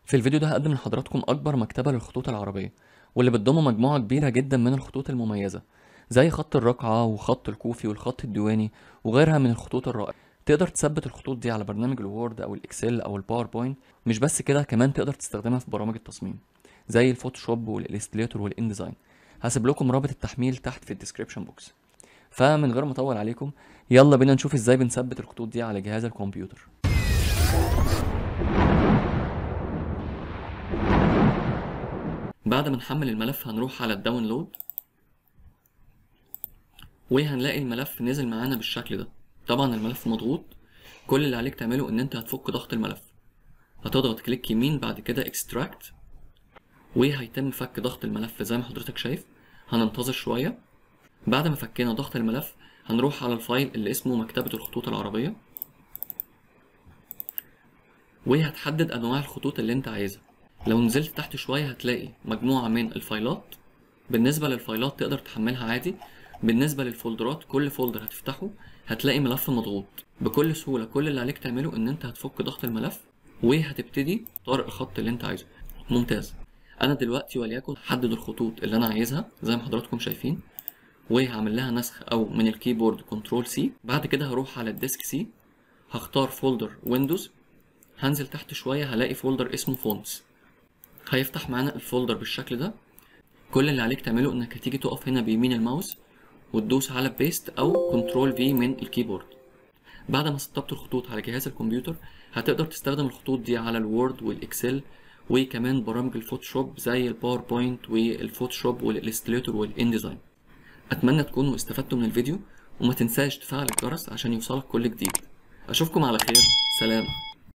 في الفيديو ده هقدم لحضراتكم أكبر مكتبة للخطوط العربية واللي بتضم مجموعة كبيرة جدا من الخطوط المميزة زي خط الرقعة وخط الكوفي والخط الديواني وغيرها من الخطوط الرائعة تقدر تثبت الخطوط دي على برنامج الوورد أو الإكسل أو الباوربوينت مش بس كده كمان تقدر تستخدمها في برامج التصميم زي الفوتوشوب والإليستريتور والإنديزاين هسيب لكم رابط التحميل تحت في الديسكريبشن بوكس فمن غير ما اطول عليكم يلا بينا نشوف ازاي بنثبت الخطوط دي على جهاز الكمبيوتر بعد ما نحمل الملف هنروح على الداونلود وهنلاقي الملف نزل معانا بالشكل ده طبعا الملف مضغوط كل اللي عليك تعمله ان انت هتفك ضغط الملف هتضغط كليك يمين بعد كده اكستراكت وهيتم فك ضغط الملف زي ما حضرتك شايف هننتظر شوية بعد ما فكينا ضغط الملف هنروح على الفايل اللي اسمه مكتبة الخطوط العربية وهتحدد انواع الخطوط اللي انت عايزها لو نزلت تحت شوية هتلاقي مجموعة من الفايلات بالنسبة للفايلات تقدر تحملها عادي بالنسبة للفولدرات كل فولدر هتفتحه هتلاقي ملف مضغوط بكل سهولة كل اللي عليك تعمله ان انت هتفك ضغط الملف وهتبتدي طارق الخط اللي انت عايزه ممتاز انا دلوقتي وليكن حدد الخطوط اللي انا عايزها زي ما حضراتكم شايفين وهعمل لها نسخ او من الكيبورد كنترول سي بعد كده هروح على الديسك سي هختار فولدر ويندوز هنزل تحت شوية هلاقي فولدر اسمه فونتس هيفتح معانا الفولدر بالشكل ده كل اللي عليك تعمله انك هتيجي تقف هنا بيمين الماوس وتدوس على بيست او كنترول في من الكيبورد بعد ما سطبت الخطوط على جهاز الكمبيوتر هتقدر تستخدم الخطوط دي على الوورد والاكسل وكمان برامج الفوتوشوب زي الباوربوينت والفوتوشوب والإليستريتور والانديزاين اتمنى تكونوا استفدتوا من الفيديو وما تنساش تفعل الجرس عشان يوصلك كل جديد اشوفكم على خير سلام